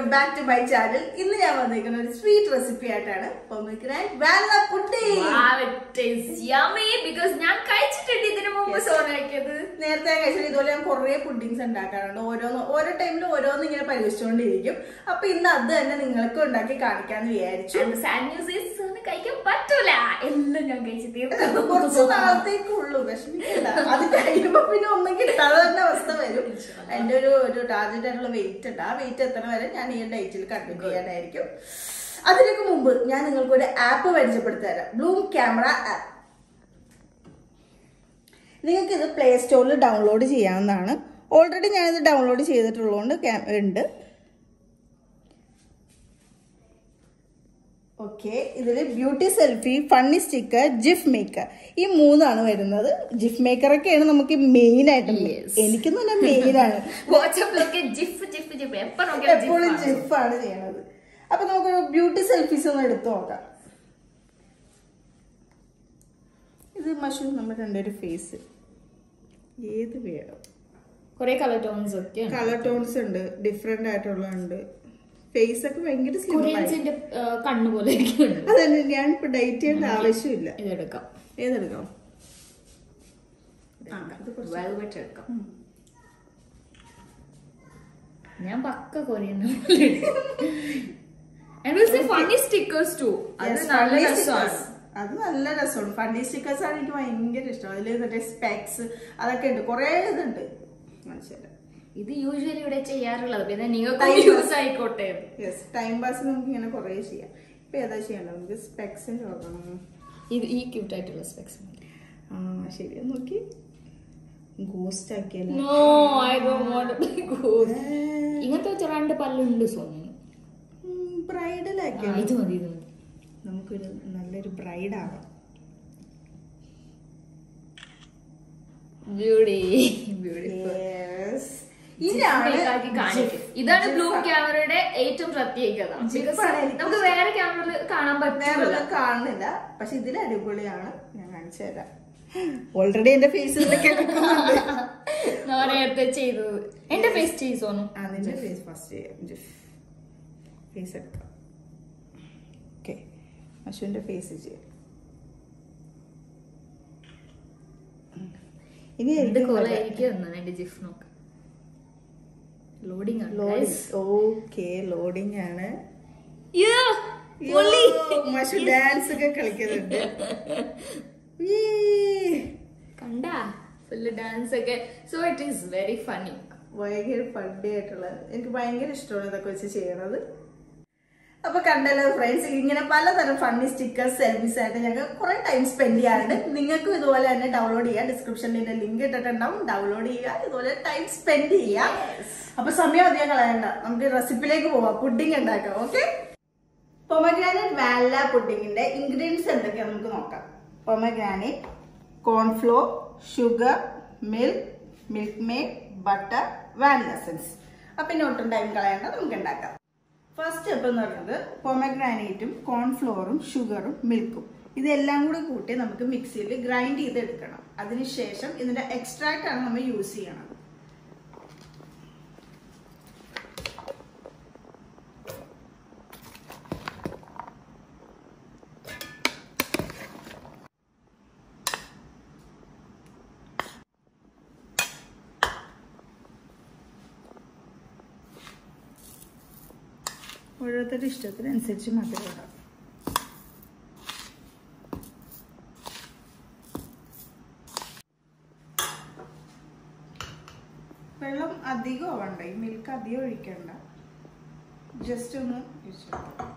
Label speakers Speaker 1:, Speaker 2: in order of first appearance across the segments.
Speaker 1: Back to my channel ഇന്ന് ഞാൻ വന്നിരിക്കുന്ന ഒരു സ്വീറ്റ് റെസിപ്പി ആയിട്ടാണ് pomegranate vanilla pudding
Speaker 2: Wow, it is yummy because ഞാൻ കഴിച്ചിട്ടുണ്ട് ഇതിനു മുമ്പ് സോനാക്കിയത്
Speaker 1: നേരത്തെ ഞാൻ കഴിച്ചത് ഇതുപോലെ ഞാൻ കുറേ പുഡിങ്സ് ഉണ്ടാക്കാറുണ്ട് ഓരോന്ന് ഓരോ ടൈമിൽ ഓരോന്ന് ഇങ്ങനെ പരീക്ഷിച്ചുകൊണ്ടിരിക്കും അപ്പൊ ഇന്ന് അത് തന്നെ നിങ്ങൾക്ക് ഉണ്ടാക്കി കാണിക്കാന്ന് വിചാരിച്ചു
Speaker 2: സാഡ് ന്യൂസ് is സോന കഴിക്കാൻ പറ്റൂല എല്ലാം ഞാൻ കഴിച്ച് തീർത്തു
Speaker 1: കുറച്ച് നാളത്തേക്കുള്ളൂ വിഷമിക്കണ്ട അത് കഴിയുമ്പോ പിന്നെ ഒന്നും കിട്ടാതെ തന്നെ അവസ്ഥ വരും എന്റെ ഒരു ഒരു ടാർജറ്റ് ആയിട്ടുള്ള വെയിറ്റ് ഉണ്ട് ആ വെയിറ്റ് എത്തണ വരെ ഞാൻ ഈ ഡേറ്റിൽ കണ്ടിന്യൂ ചെയ്യാനായിരിക്കും അതിനൊക്കെ മുമ്പ് ഞാൻ നിങ്ങൾക്ക് ഒരു ആപ്പ് പരിചയപ്പെടുത്തി തരാം ബ്ലൂം ക്യാമറ ആപ്പ് നിങ്ങൾക്ക് ഇത് പ്ലേ സ്റ്റോറിൽ ഡൗൺലോഡ് ചെയ്യാവുന്നതാണ് ഓൾറെഡി ഞാനിത് ഡൗൺലോഡ് ചെയ്തിട്ടുള്ളതുകൊണ്ട് ക്യാ- ഉണ്ട് ഓക്കെ ഇതിൽ beauty selfie funny sticker GIF maker ഈ മൂന്നാണ് വരുന്നത് ജിഫ് മേക്കർ ഒക്കെയാണ് നമുക്ക് മെയിൻ ആയിട്ട്
Speaker 2: Yes.
Speaker 1: എനിക്കൊന്നും തന്നെ മെയിൻ ആണ്
Speaker 2: വാട്സാപ്പിലൊക്കെ ജിഫ് ജിഫ് ജിഫ് എപ്പോ നോക്കിയാലും
Speaker 1: എപ്പോഴും
Speaker 2: ജിഫ് ആണ്.
Speaker 1: ജിഫ് ആണ് ചെയ്യണത് അപ്പൊ നമുക്ക് ബ്യൂട്ടി സെൽഫീസ് ഒന്ന് എടുത്തു നോക്കാം ഇത് മഷു നമ്മുടെ രണ്ടൊരു ഫേസ് ഏത് വേണം
Speaker 2: കുറെ കളർ ടോൺസ് ഒക്കെ ഉണ്ട്.
Speaker 1: കളർ ടോൺസ് ഉണ്ട് ഡിഫറെന്റ് ആയിട്ടുള്ളതുണ്ട് ഫേസ് ഒക്കെ ഭയങ്കര സ്ലിം
Speaker 2: കൊറിയൻസിന്റെ ആ, കണ്ണ് പോലെ ഇരിക്കുന്നുണ്ട്
Speaker 1: അതന്നെ ഞാൻ ഇപ്പൊ ഡേറ്റ് ചെയ്യേണ്ട ആവശ്യമില്ല
Speaker 2: ഇതെടുക്കാം
Speaker 1: ഏതെടുക്കാം ആ ഇത് കുറച്ച്
Speaker 2: വെൽവെറ്റ് എടുക്കാം
Speaker 1: ഉം.
Speaker 2: ഞാൻ പക്ക കൊറിയൻ ഫണ്ണി സ്റ്റിക്കേഴ്സ് ടു അത്
Speaker 1: Yes,
Speaker 2: നല്ല
Speaker 1: funny
Speaker 2: രസമാണ്
Speaker 1: stickers. അത് നല്ല രസമാണ് ഫണ്ടി സ്റ്റിക്കേഴ്സ് ആണ് എനിക്ക് ഭയങ്കര ഇഷ്ടം അതിൽ മറ്റേ സ്പെക്സ് അതൊക്കെ ഉണ്ട് കുറെ ഇതുണ്ട് മനസ്സിലായി
Speaker 2: ഇത് യൂഷ്വലി ഇവിടെ ചെയ്യാറുള്ളത് പിന്നെ നിങ്ങൾക്ക്
Speaker 1: Time
Speaker 2: യൂസ് ആയിക്കോട്ടെ
Speaker 1: യെസ് ടൈം പാസ് നമുക്ക് ഇങ്ങനെ കുറെ ചെയ്യാം ഇപ്പൊ ഏതാ ചെയ്യണ്ടത് നമുക്ക് സ്പെക്സ് നോക്കണം
Speaker 2: ഇത് ഈ ക്യൂട്ട് ആയിട്ടുള്ള സ്പെക്സ്
Speaker 1: ആ ശരി ഒന്ന് നോക്കി ഗോസ്റ്റ് ആക്കിയല്ലോ
Speaker 2: നോ ഐ ഡോണ്ട് വാണ്ട് ഗോസ് ഇങ്ങനത്തെ വെച്ച രണ്ട് പല്ലുണ്ട് സോനി
Speaker 1: ബ്രൈഡൽ
Speaker 2: ആ,
Speaker 1: ആക്കിയ
Speaker 2: ഇത് മതി ഇത് മതി
Speaker 1: നമുക്കൊരു നല്ലൊരു ബ്രൈഡ് ആവാം
Speaker 2: ബ്യൂട്ടി ബ്യൂട്ടിഫുൾ
Speaker 1: Yes. ഇതാണ്
Speaker 2: കാണിക്കും ഇതാണ് ബ്ലൂ ക്യാമറയുടെ ഏറ്റവും പ്രത്യേകത
Speaker 1: Jif
Speaker 2: Because
Speaker 1: ആണ് എനിക്ക്
Speaker 2: നമുക്ക് വേറെ ക്യാമറയിൽ കാണാൻ
Speaker 1: വേറെ
Speaker 2: പറ്റില്ല
Speaker 1: ഒന്നും കാണുന്നില്ല പക്ഷെ ഇതിൽ അടിപൊളിയാണ് ഞാൻ കാണിച്ചു തരാം ഓൾറെഡി എന്റെ ഫേസിലൊക്കെ
Speaker 2: നേരത്തെ ചെയ്തത് എന്റെ ഫേസ് ചെയ്തോന്നു
Speaker 1: അതിന്റെ ഫേസ് ഫസ്റ്റ് ചെയ്യാം ഫേസ് എടുക്കാം ഓക്കെ അശുവിന്റെ ഫേസ് ചെയ്യാം ഇനി
Speaker 2: എന്ത്
Speaker 1: എനിക്ക്
Speaker 2: കോല
Speaker 1: വരാം.
Speaker 2: എനിക്ക് തന്നാണ് എന്റെ ജിഫ് നോക്ക് ലോഡിംഗ് ആണ്
Speaker 1: ലോഡിങ്
Speaker 2: guys.
Speaker 1: ഓക്കെ ലോഡിങ് ആണ്
Speaker 2: Yeah,
Speaker 1: യോ, മഷു ഡാൻസ് ഒക്കെ കളിക്കുന്നുണ്ട് Yay.
Speaker 2: കണ്ടാ ഫുള്ള് ഡാൻസ് ഒക്കെ so it is very funny
Speaker 1: ഭയങ്കര ഫണ്ടി ആയിട്ടുള്ള എനിക്ക് ഭയങ്കര ഇഷ്ടമാണ് ഇതൊക്കെ വെച്ച് ചെയ്യണത് അപ്പൊ കണ്ടല്ലോ ഫ്രണ്ട്സ് ഇങ്ങനെ പലതരം ഫണ്ണി സ്റ്റിക്കേഴ്സ് സെൽഫീസ് ആയിട്ട് ഞങ്ങൾ കുറെ ടൈം സ്പെൻഡ് ചെയ്യാറുണ്ട് നിങ്ങൾക്കും ഇതുപോലെ തന്നെ ഡൗൺലോഡ് ചെയ്യാം ഡിസ്ക്രിപ്ഷനിൽ ലിങ്ക് ഇട്ടിട്ടുണ്ടാവും ഡൗൺലോഡ് ചെയ്യുക ഇതുപോലെ ടൈം സ്പെൻഡ് ചെയ്യാം അപ്പൊ സമയം അധികം കളയണ്ട നമുക്ക് റെസിപ്പിയിലേക്ക് പോവാം പുഡിംഗ് ഉണ്ടാക്കാം ഓക്കെ പൊമഗ്രാനൈറ്റ് വാനില പുഡിങ്ങിന്റെ ഇൻഗ്രീഡിയൻസ് എന്തൊക്കെയാന്ന് നമുക്ക് നോക്കാം pomegranate cornflour sugar milk milkmaid butter vanilla essence അപ്പൊ ഇനി ഒട്ടും ടൈം കളയണ്ട നമുക്ക് ഉണ്ടാക്കാം ഫസ്റ്റ് സ്റ്റെപ്പ് എന്ന് പറയുന്നത് പൊമഗ്രാനൈറ്റും കോൺഫ്ലോറും ഷുഗറും മിൽക്കും ഇതെല്ലാം കൂടി കൂട്ടി നമുക്ക് മിക്സിയിൽ ഗ്രൈൻഡ് ചെയ്തെടുക്കണം അതിനുശേഷം ഇതിന്റെ എക്സ്ട്രാക്റ്റ് ആണ് നമ്മൾ യൂസ് ചെയ്യണം ഓരോരുത്തരുടെ ഇഷ്ടത്തിനനുസരിച്ച് മധുരം ഇടാം വെള്ളം അധികം ആവണ്ട ഈ മിൽക്ക് അധികം ഒഴിക്കണ്ട ജസ്റ്റ് ഒന്ന് ഒഴിച്ചു കൊടുക്കാം.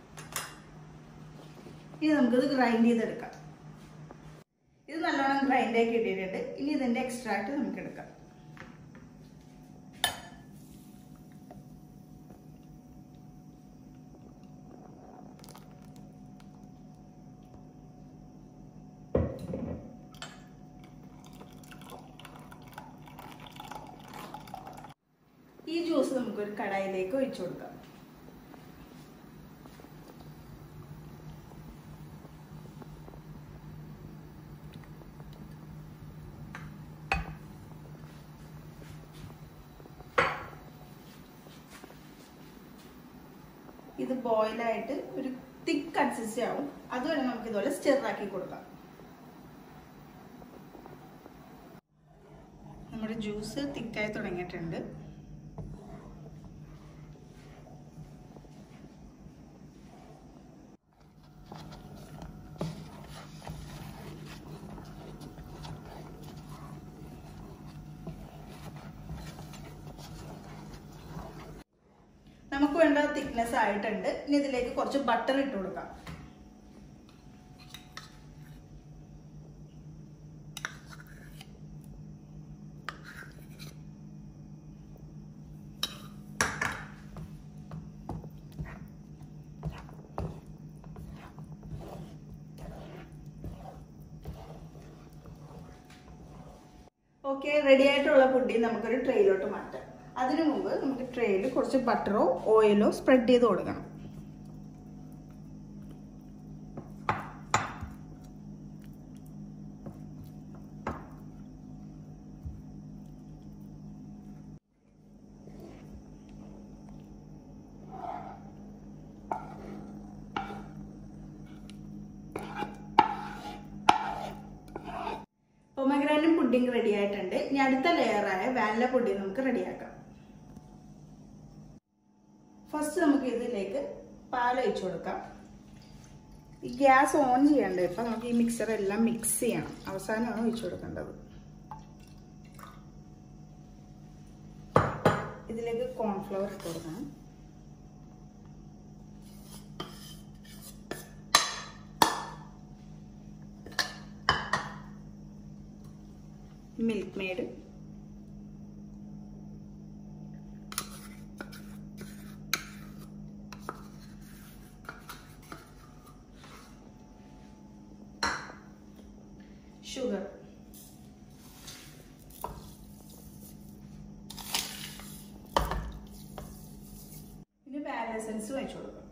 Speaker 1: ഇനി നമുക്കിത് ഗ്രൈൻഡ് ചെയ്തെടുക്കാം ഇത് നല്ലോണം ഗ്രൈൻഡ് ആക്കി ഇട്ടിട്ടുണ്ട് ഇനി ഇതിന്റെ എക്സ്ട്രാക്ട് നമുക്ക് എടുക്കാം ഈ ജ്യൂസ് നമുക്കൊരു കടായിലേക്ക് ഒഴിച്ചു കൊടുക്കാം ഇത് ബോയിലായിട്ട് ഒരു തിക്ക് കൺസിസ്റ്റൻസി ആവും അതുവരെ നമുക്ക് ഇതുപോലെ സ്റ്റിറാക്കി കൊടുക്കാം നമ്മുടെ ജ്യൂസ് തിക്കായി തുടങ്ങിയിട്ടുണ്ട് നമുക്ക് വേണ്ട തിക്നെസ് ആയിട്ടുണ്ട് ഇനി ഇതിലേക്ക് കുറച്ച് ബട്ടർ ഇട്ട് കൊടുക്കാം ഓക്കെ റെഡി ആയിട്ടുള്ള പുഡിംഗ് നമുക്കൊരു ട്രെയിലോട്ട് മാറ്റാം അതിനു മുമ്പ് നമുക്ക് ട്രെയിൽ കുറച്ച് ബട്ടറോ ഓയിലോ സ്പ്രെഡ് ചെയ്ത് കൊടുക്കണം പൊമഗ്രാനും പുഡിംഗ് റെഡി ആയിട്ടുണ്ട് ഇനി അടുത്ത ലെയറായ വാനില പുഡിംഗ് നമുക്ക് റെഡിയാക്കാം ഫസ്റ്റ് നമുക്ക് ഇതിലേക്ക് പാൽ ഒഴിച്ചു കൊടുക്കാം ഈ ഗ്യാസ് ഓൺ ചെയ്യണ്ട ഇപ്പം നമുക്ക് ഈ മിക്സർ എല്ലാം മിക്സ് ചെയ്യണം അവസാനമാണ് ഒഴിച്ചു കൊടുക്കേണ്ടത് ഇതിലേക്ക് കോൺഫ്ലവർ ഇട്ട് കൊടുക്കണം മിൽക്ക് മെയ്ഡ് ഷുഗർ ഇനി ബാലൻസൻസ് വെച്ചു കൊടുക്കാം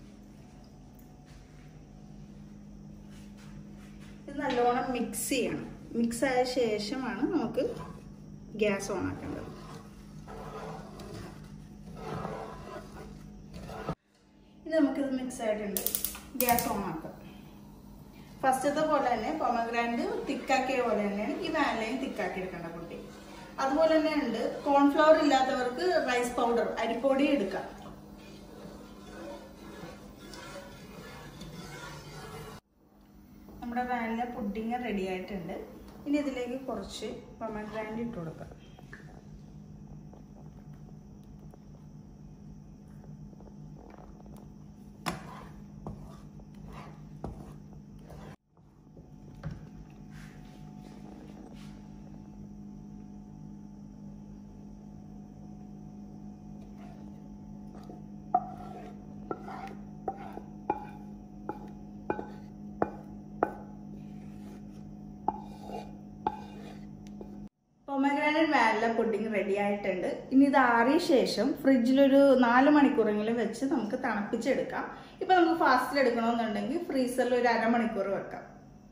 Speaker 1: ഇത് നല്ലോണം മിക്സ് ചെയ്യണം മിക്സ് ആയ ശേഷമാണ് നമുക്ക് ഗ്യാസ് ഓൺ ആക്കേണ്ടത് ഇത് നമുക്കിത് മിക്സ് ആയിട്ടുണ്ട് ഗ്യാസ് ഓൺ ആക്കാം ഫസ്റ്റത്തെ പോലെ തന്നെ പൊമഗ്രാൻഡ് തിക്കാക്കിയ പോലെ തന്നെയാണ് ഈ വാനിലയും തിക്കാക്കി എടുക്കേണ്ട കുട്ടി അതുപോലെ തന്നെ ഉണ്ട് കോൺഫ്ലവർ ഇല്ലാത്തവർക്ക് റൈസ് പൗഡർ അരിപ്പൊടി എടുക്കാം നമ്മുടെ വാനില പുഡിങ് റെഡി ആയിട്ടുണ്ട് ഇനി ഇതിലേക്ക് കുറച്ച് പൊമഗ്രാൻഡ് ഇട്ട് കൊടുക്കാം പൊമഗ്രാനൈറ്റ് വാനില പുഡിംഗ് റെഡി ആയിട്ടുണ്ട് ഇനി ഇത് ആറിയ ശേഷം ഫ്രിഡ്ജിലൊരു നാല് മണിക്കൂറെങ്കിലും വെച്ച് നമുക്ക് തണുപ്പിച്ചെടുക്കാം ഇപ്പൊ നമുക്ക് ഫാസ്റ്റിൽ എടുക്കണമെന്നുണ്ടെങ്കിൽ ഫ്രീസറിൽ ഒരു അരമണിക്കൂർ വെക്കാം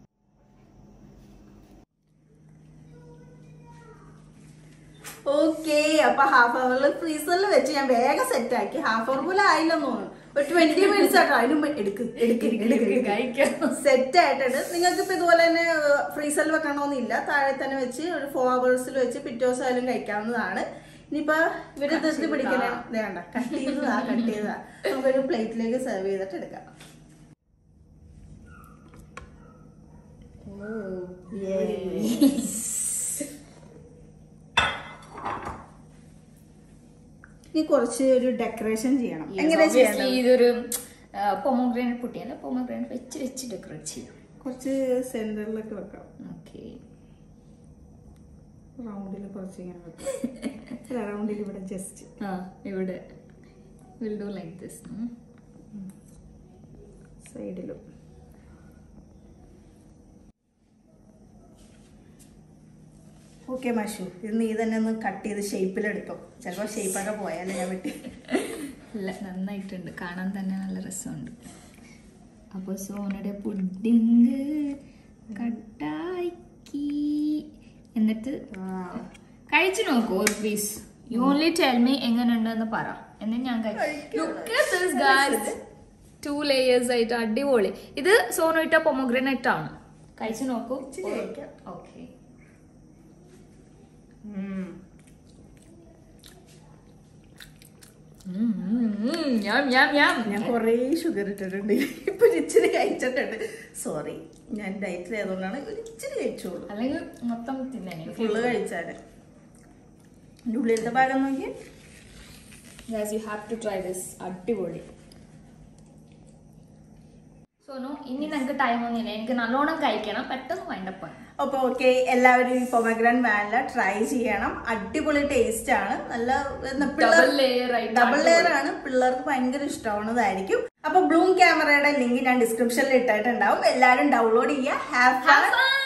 Speaker 1: ഓക്കെ അപ്പൊ ഹാഫ് അവറിൽ ഫ്രീസറിൽ വെച്ച് ഞാൻ വേഗം സെറ്റ് ആക്കി ഹാഫ് അവർ പോലും ആയില്ലെന്ന് തോന്നുന്നു ഒരു ട്വന്റി മിനിറ്റ്സ് ആട്ടോ അതിനും എടുക്ക് എടുക്ക് എടുക്ക്
Speaker 2: കഴിക്കാം
Speaker 1: സെറ്റ് ആയിട്ടുണ്ട് നിങ്ങൾക്ക് ഇപ്പൊ ഇതുപോലെ തന്നെ ഫ്രീസറിൽ വെക്കണമെന്നില്ല താഴെ തന്നെ വെച്ച് ഒരു ഫോർ അവേഴ്സിൽ വെച്ച് പിറ്റേ ദിവസം ആയാലും കഴിക്കാവുന്നതാണ് ഇനിയിപ്പോ ഇവര് തീർത്ത് പിടിക്കണേ വേണ്ട കട്ട് ചെയ്തതാ കട്ട് ചെയ്തതാ നമുക്കൊരു പ്ലേറ്റിലേക്ക് സെർവ് ചെയ്തിട്ട് എടുക്കാം ഇനി കുറച്ച് ഒരു ഡെക്കറേഷൻ ചെയ്യണം എങ്ങനെ
Speaker 2: Obviously
Speaker 1: ചെയ്യണം
Speaker 2: ഇതൊരു പൊമോഗ്രാനൈറ്റ് പൊട്ടിയല്ല പൊമോഗ്രാനൈറ്റ് വെച്ച് വെച്ച് ഡെക്കറേറ്റ് ചെയ്യാം
Speaker 1: കുറച്ച് സെന്ററിലൊക്കെ വെക്കാം
Speaker 2: ഓക്കെ
Speaker 1: റൗണ്ടിൽ കുറച്ച് ഇങ്ങനെ വെക്കാം റൗണ്ടിൽ ഇവിടെ ജസ്റ്റ്
Speaker 2: ആ ഇവിടെ വിൽ ഡു ലൈക്ക് ദിസ്
Speaker 1: സൈഡിലും ഓക്കെ മാഷു ഇത് നീ തന്നെ ഒന്ന് കട്ട് ചെയ്ത് ഷേപ്പിലെടുത്തോ ചിലപ്പോൾ ഷേപ്പൊക്കെ പോയാലേ ഞാൻ വിട്ട്
Speaker 2: ഇല്ല നന്നായിട്ടുണ്ട് കാണാൻ തന്നെ നല്ല രസമുണ്ട് അപ്പോൾ സോനയുടെ പുഡിങ് കട്ടാക്കി എന്നിട്ട് കഴിച്ചു നോക്കൂ ഒരു piece you only tell me എങ്ങനെയുണ്ടെന്ന് പറ എന്നിട്ട് ഞാൻ
Speaker 1: കഴിക്കാനുള്ള
Speaker 2: ഗായ്സ് ടു ലേയേഴ്സ് ആയിട്ട് അടിപൊളി ഇത് സോനോയിട്ട പൊമോഗ്രനൈറ്റ് ആണ് കഴിച്ചു നോക്കൂ
Speaker 1: ഇച്ചിരി കഴിക്കാം.
Speaker 2: ഓക്കെ
Speaker 1: ഉം.
Speaker 2: ഞാൻ ഞാൻ ഞാൻ
Speaker 1: ഞാൻ കുറേ ഷുഗർ ഇട്ടിട്ടുണ്ട് ഇപ്പൊ ഒരു ഇച്ചിരി കഴിച്ചിട്ടുണ്ട് സോറി ഞാൻ ഡയറ്റിൽ ആയതുകൊണ്ടാണ് ഒരു ഇച്ചിരി കഴിച്ചോളൂ
Speaker 2: അല്ലെങ്കിൽ മൊത്തം തിന്നെ
Speaker 1: ഫുള്ള് കഴിച്ചാല് എൻ്റെ ഉള്ളിലത്തെ ഭാഗം നോക്കി
Speaker 2: guys you have to try this അടിപൊളി സോനു ഇനി നിങ്ങൾക്ക് ടൈം ഒന്നുമില്ല എനിക്ക് നല്ലോണം കഴിക്കണം പെട്ടെന്ന് വൈൻഡപ്പാണ്
Speaker 1: അപ്പൊ ഓക്കെ എല്ലാവരും ഈ പൊമഗ്രാൻ വാനില ട്രൈ ചെയ്യണം അടിപൊളി ടേസ്റ്റ് ആണ് നല്ല
Speaker 2: Double layer ആയിട്ട്
Speaker 1: ഡബിൾ ലെയർ
Speaker 2: അടിപൊളി.
Speaker 1: ആണ് പിള്ളേർക്ക് ഭയങ്കര ഇഷ്ടമാണതായിരിക്കും അപ്പൊ ബ്ലൂം ക്യാമറയുടെ ലിങ്ക് ഞാൻ ഡിസ്ക്രിപ്ഷനിൽ ഇട്ടിട്ടുണ്ടാവും എല്ലാവരും ഡൗൺലോഡ് ചെയ്യുക ഹാവ്
Speaker 2: Have
Speaker 1: ഫൺ
Speaker 2: fun!